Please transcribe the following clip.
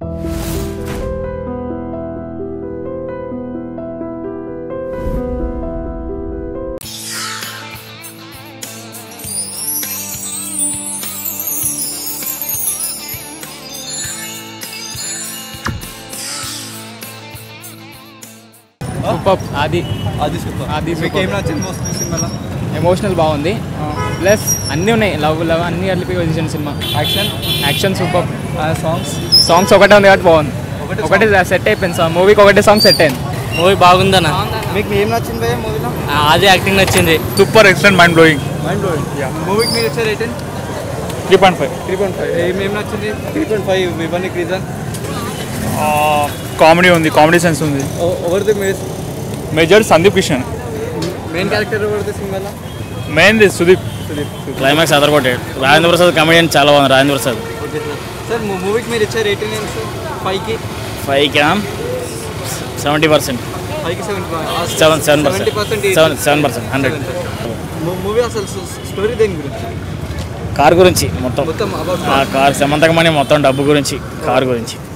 Super అది అది super అది మీకు super. ఏం నచ్చింది మోస్ట్ సినిమాలో ఎమోషనల్ బాగుంది ప్లస్ అన్నీ ఉన్నాయి లవ్ లవ్ అన్ని కలిపి వచ్చిన cinema action action super songs songs ఒకటే ఉంది కాబట్టి బాగుంది ఒకటే ఒకటే సెట్ అయిపోయింది సాంగ్ మూవీకి ఒకటే సాంగ్ సెట్ అయింది మూవీ బాగుందన్న మీకు ఏం నచ్చింది భయ్య మూవీలో అది యాక్టింగ్ నచ్చింది super excellent mind blowing mind blowing మూవీకి మీరు ఇచ్చే rating three point five three point five ఏం ఏం నచ్చింది త్రీ పాయింట్ ఫైవ్ ఇవ్వడానికి రీజన్ కామెడీ ఉంది కామెడీ సెన్స్ ఉంది ఎవరిది major Sandeep Kishan main character ఎవరిది సినిమాలో మెయిన్ సుదీప్ సుదీప్ క్లైమాక్స్ అదరగొట్టాడు రాజేంద్ర ప్రసాద్ కమెడియన్ చాలా బాగుంది Rajendra Prasad okay sir sir మూవీకి మీరు ఇచ్చే రేటింగ్ ఏంటి సార్ ఫైవ్కి ఫైవ్ క్యామ్ సెవెంటీ పర్సెంట్ ఫైవ్కి seventy seven seven seventy percent percent seven seven percent hundred movie అసలు స్టోరీ దేని గురించి కార్ గురించి మొత్తం మొత్తం అబౌట్ ఆ కార్ సమంతకమని మొత్తం డబ్బు గురించి కార్ గురించి